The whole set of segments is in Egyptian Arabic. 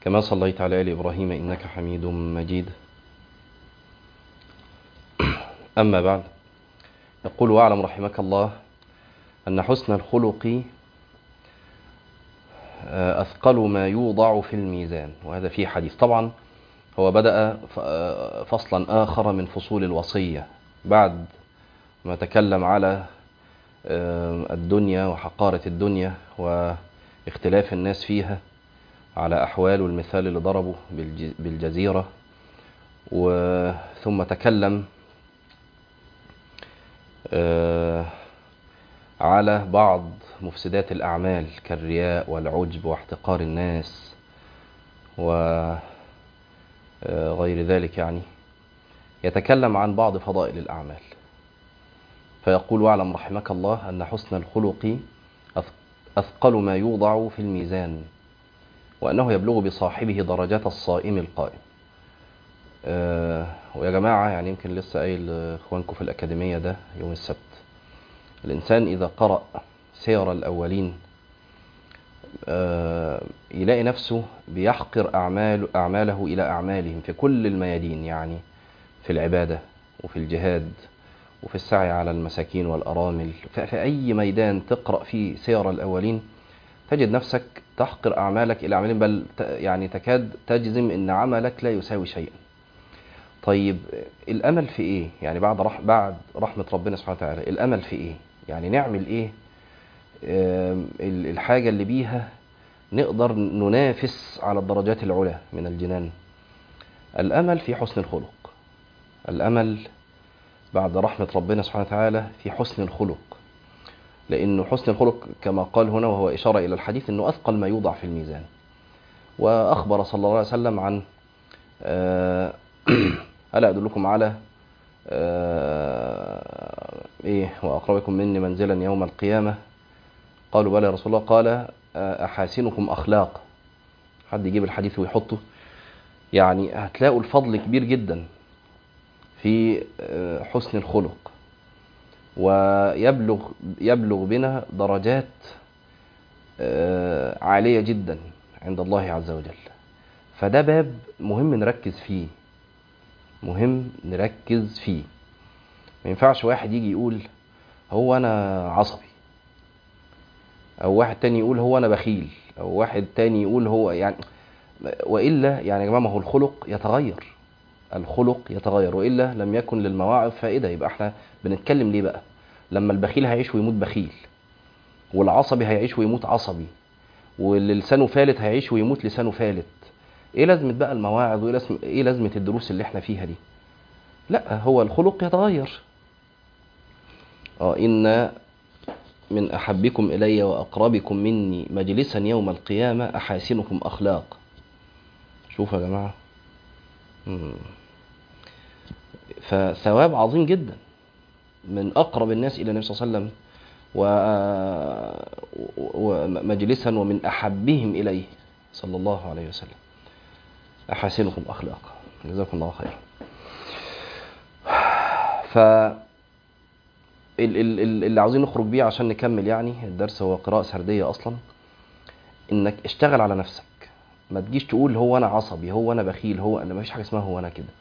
كما صليت على آل إبراهيم إنك حميد مجيد أما بعد يقول واعلم رحمك الله أن حسن الخلق أثقل ما يوضع في الميزان وهذا فيه حديث طبعا هو بدأ فصلا آخر من فصول الوصية بعد ما تكلم على الدنيا وحقارة الدنيا واختلاف الناس فيها على أحوال والمثال اللي ضربه بالجزيرة ثم تكلم على بعض مفسدات الأعمال كالرياء والعجب واحتقار الناس وغير ذلك يعني يتكلم عن بعض فضائل الأعمال فيقول واعلم رحمك الله أن حسن الخلق أثقل ما يوضع في الميزان وأنه يبلغ بصاحبه درجات الصائم القائم أه ويا جماعة يعني يمكن لسه قايل إخوانكم في الأكاديمية ده يوم السبت الإنسان إذا قرأ سير الأولين أه يلاقي نفسه بيحقر أعمال أعماله إلى أعمالهم في كل الميادين يعني في العبادة وفي الجهاد وفي السعي على المساكين والأرامل في أي ميدان تقرأ فيه سير الأولين تجد نفسك تحقر أعمالك إلى أعمالهم بل يعني تكاد تجزم أن عملك لا يساوي شيئا طيب الأمل في إيه؟ يعني بعد رح بعد رحمة ربنا سبحانه وتعالى الأمل في إيه؟ يعني نعمل إيه؟ الحاجة اللي بيها نقدر ننافس على الدرجات العلى من الجنان الأمل في حسن الخلق الأمل بعد رحمة ربنا سبحانه وتعالى في حسن الخلق لأنه حسن الخلق كما قال هنا وهو إشارة إلى الحديث أنه أثقل ما يوضع في الميزان وأخبر صلى الله عليه وسلم عن ألا أدلكم على إيه وأقربكم مني منزلا يوم القيامة قالوا بلى يا رسول الله قال أحاسنكم أخلاق حد يجيب الحديث ويحطه يعني هتلاقوا الفضل كبير جدا في حسن الخلق ويبلغ يبلغ بنا درجات عالية جدا عند الله عز وجل فده باب مهم نركز فيه مهم نركز فيه ما ينفعش واحد يجي يقول هو انا عصبي او واحد تاني يقول هو انا بخيل او واحد تاني يقول هو يعني والا يعني يا جماعه ما هو الخلق يتغير الخلق يتغير والا لم يكن للمواعظ فائده يبقى احنا بنتكلم ليه بقى لما البخيل هيعيش ويموت بخيل والعصبي هيعيش ويموت عصبي واللي لسانه فالت هيعيش ويموت لسانه فالت ايه لازمه بقى المواعظ وايه لازمه ايه لازمه الدروس اللي احنا فيها دي لا هو الخلق يتغير اه ان من احبكم الي واقربكم مني مجلسا يوم القيامه احاسنكم اخلاق شوفوا يا جماعه مم. فثواب عظيم جدا من اقرب الناس الى النبي صلى الله عليه وسلم ومجلسا ومن احبهم اليه صلى الله عليه وسلم احاسنكم اخلاقا جزاكم الله خيرا ف اللي عاوزين نخرج بيه عشان نكمل يعني الدرس هو قراءة سردية أصلا إنك اشتغل على نفسك ما تجيش تقول هو أنا عصبي هو أنا بخيل هو أنا ما فيش حاجة اسمها هو أنا كده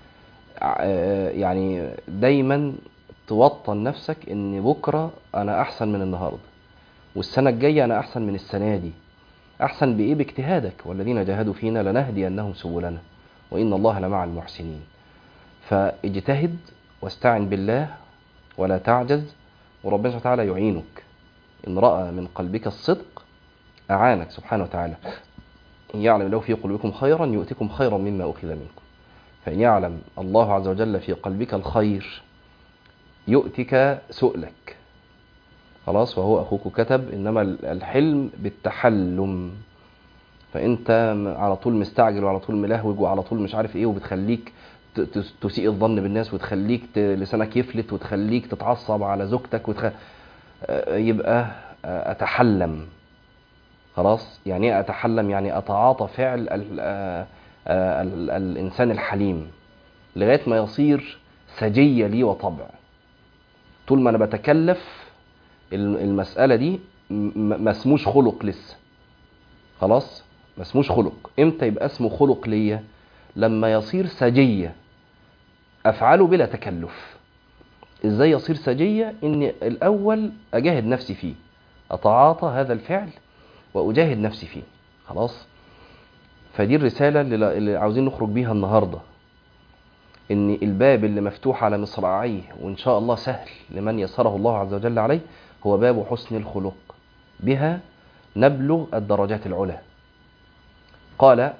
يعني دايما توطن نفسك إن بكرة أنا أحسن من النهاردة والسنة الجاية أنا أحسن من السنة دي أحسن بإيه باجتهادك والذين جاهدوا فينا لنهدينهم سبلنا وإن الله لمع المحسنين فاجتهد واستعن بالله ولا تعجز وربنا سبحانه وتعالى يعينك إن رأى من قلبك الصدق أعانك سبحانه وتعالى إن يعلم له في قلوبكم خيرا يؤتكم خيرا مما أخذ منكم فإن يعلم الله عز وجل في قلبك الخير يؤتك سؤلك خلاص وهو أخوك كتب إنما الحلم بالتحلم فأنت على طول مستعجل وعلى طول ملهوج وعلى طول مش عارف إيه وبتخليك تسيء الظن بالناس وتخليك لسانك يفلت وتخليك تتعصب على زوجتك وتخ... يبقى أتحلم خلاص يعني ايه أتحلم يعني أتعاطى فعل ال... ال... ال... الإنسان الحليم لغاية ما يصير سجية لي وطبع طول ما أنا بتكلف المسألة دي ما اسموش خلق لسه خلاص ما اسموش خلق امتى يبقى اسمه خلق ليا لما يصير سجية افعله بلا تكلف ازاي يصير سجية ان الاول اجاهد نفسي فيه اتعاطى هذا الفعل واجاهد نفسي فيه خلاص فدي الرسالة اللي اللي عاوزين نخرج بيها النهاردة ان الباب اللي مفتوح على مصراعيه وان شاء الله سهل لمن يسره الله عز وجل عليه هو باب حسن الخلق بها نبلغ الدرجات العلى قال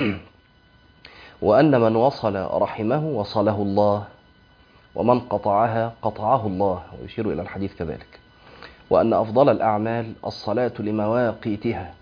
وأن من وصل رحمه وصله الله ومن قطعها قطعه الله ويشير إلى الحديث كذلك وأن أفضل الأعمال الصلاة لمواقيتها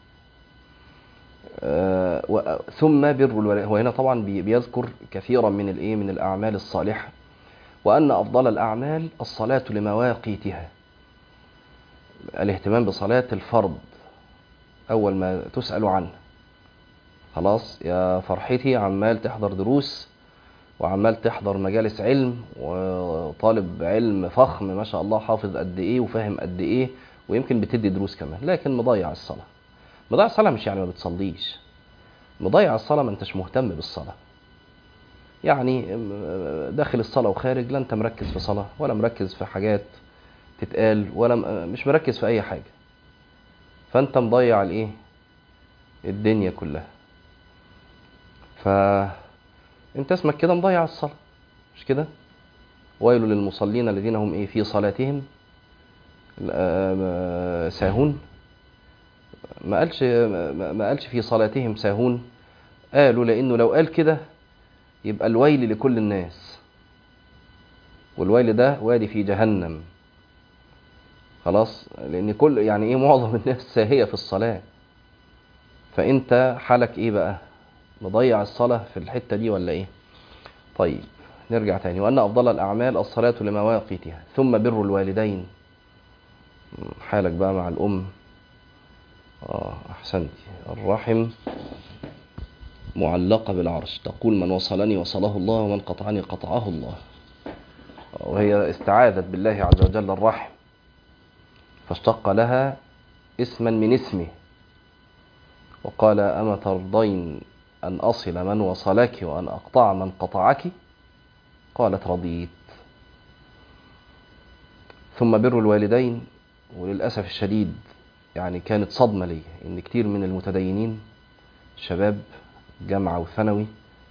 آه، و- ثم بر الوالدين هو هنا طبعا بي- بيذكر كثيرا من الايه من الاعمال الصالحه وان افضل الاعمال الصلاه لمواقيتها الاهتمام بصلاه الفرض اول ما تسال عنه خلاص يا فرحتي عمال تحضر دروس وعمال تحضر مجالس علم وطالب علم فخم ما شاء الله حافظ قد ايه وفاهم قد ايه ويمكن بتدي دروس كمان لكن مضيع الصلاه مضيع الصلاة مش يعني ما بتصليش مضيع الصلاة ما انتش مهتم بالصلاة يعني م- داخل الصلاة وخارج لا انت مركز في صلاة ولا مركز في حاجات تتقال ولا م- مش مركز في اي حاجة فانت مضيع الايه الدنيا كلها ف انت اسمك كده مضيع الصلاة مش كده ويل للمصلين الذين هم ايه في صلاتهم آه، ساهون ما قالش ما ما قالش في صلاتهم ساهون قالوا لانه لو قال كده يبقى الويل لكل الناس والويل ده وادي في جهنم خلاص لان كل يعني ايه معظم الناس ساهيه في الصلاه فانت حالك ايه بقى مضيع الصلاه في الحته دي ولا ايه طيب نرجع تاني وان افضل الاعمال الصلاه لمواقيتها ثم بر الوالدين حالك بقى مع الام آه أحسنت الرحم معلقة بالعرش تقول من وصلني وصله الله ومن قطعني قطعه الله وهي استعاذت بالله عز وجل الرحم فاشتق لها اسما من اسمه وقال أما ترضين أن أصل من وصلك وأن أقطع من قطعك قالت رضيت ثم بر الوالدين وللأسف الشديد يعني كانت صدمة لي إن كتير من المتدينين شباب جامعة وثانوي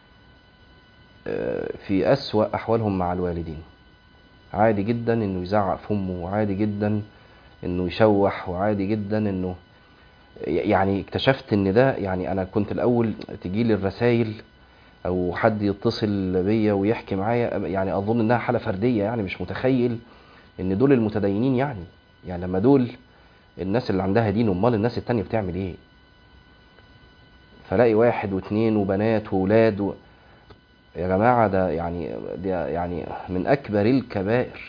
آه، في أسوأ أحوالهم مع الوالدين عادي جدا إنه يزعق في أمه وعادي جدا إنه يشوح وعادي جدا إنه يعني اكتشفت إن ده يعني أنا كنت الأول تجيلي الرسايل أو حد يتصل بيا ويحكي معايا يعني أظن إنها حالة فردية يعني مش متخيل إن دول المتدينين يعني يعني لما دول الناس اللي عندها دين امال الناس التانية بتعمل ايه فلاقي واحد واثنين وبنات وولاد و... يا جماعة ده يعني ده يعني من أكبر الكبائر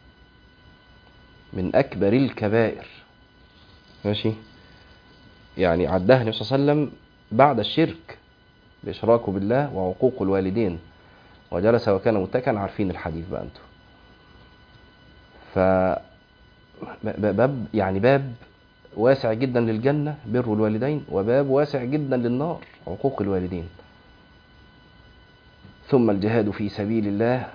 من أكبر الكبائر ماشي يعني عدها النبي صلى الله عليه وسلم بعد الشرك الإشراك بالله وعقوق الوالدين وجلس وكان متكئا عارفين الحديث بقى انتوا ف ب- باب يعني باب واسع جدا للجنة بر الوالدين وباب واسع جدا للنار عقوق الوالدين ثم الجهاد في سبيل الله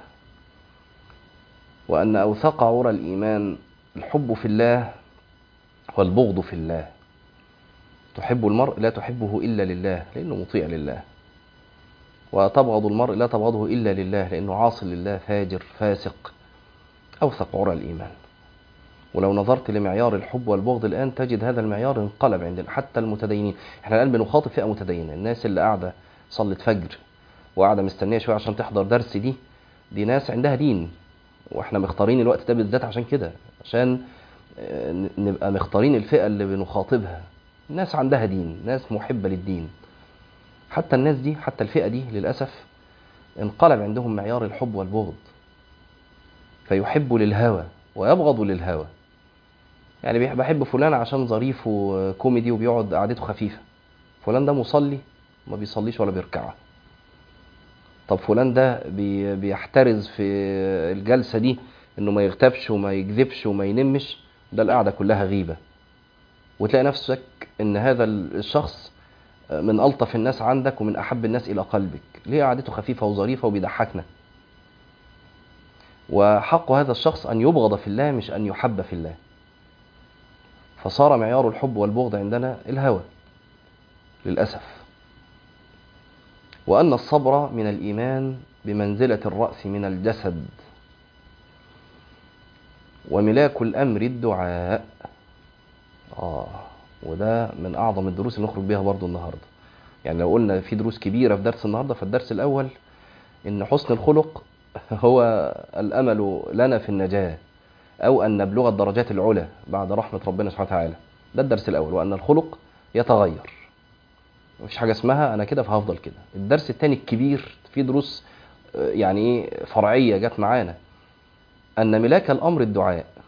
وأن أوثق عرى الإيمان الحب في الله والبغض في الله تحب المرء لا تحبه إلا لله لأنه مطيع لله وتبغض المرء لا تبغضه إلا لله لأنه عاصي لله فاجر فاسق أوثق عرى الإيمان ولو نظرت لمعيار الحب والبغض الآن تجد هذا المعيار انقلب عند حتى المتدينين احنا الآن بنخاطب فئة متدينة الناس اللي قاعدة صلت فجر وقاعدة مستنية شوية عشان تحضر درس دي دي ناس عندها دين واحنا مختارين الوقت ده بالذات عشان كده عشان آه، ن- نبقى مختارين الفئة اللي بنخاطبها ناس عندها دين ناس محبة للدين حتى الناس دي حتى الفئة دي للأسف انقلب عندهم معيار الحب والبغض فيحب للهوى ويبغض للهوى يعني بيح- بحب فلان عشان ظريف وكوميدي وبيقعد قعدته خفيفة فلان ده مصلي ما بيصليش ولا بيركعها طب فلان ده بي بيحترز في الجلسة دي انه ما يغتابش وما يكذبش وما ينمش ده القعدة كلها غيبة وتلاقي نفسك ان هذا الشخص من ألطف الناس عندك ومن أحب الناس إلى قلبك ليه قعدته خفيفة وظريفة وبيضحكنا وحق هذا الشخص أن يبغض في الله مش أن يحب في الله فصار معيار الحب والبغض عندنا الهوى للأسف وأن الصبر من الإيمان بمنزلة الرأس من الجسد وملاك الأمر الدعاء آه وده من أعظم الدروس اللي نخرج بيها برضو النهاردة يعني لو قلنا في دروس كبيرة في درس النهاردة فالدرس الأول إن حسن الخلق هو الأمل لنا في النجاة أو أن نبلغ الدرجات العلى بعد رحمة ربنا سبحانه وتعالى ده الدرس الأول وأن الخلق يتغير مفيش حاجة اسمها أنا كده فهفضل كده الدرس الثاني الكبير في دروس يعني ايه فرعية جت معانا أن ملاك الأمر الدعاء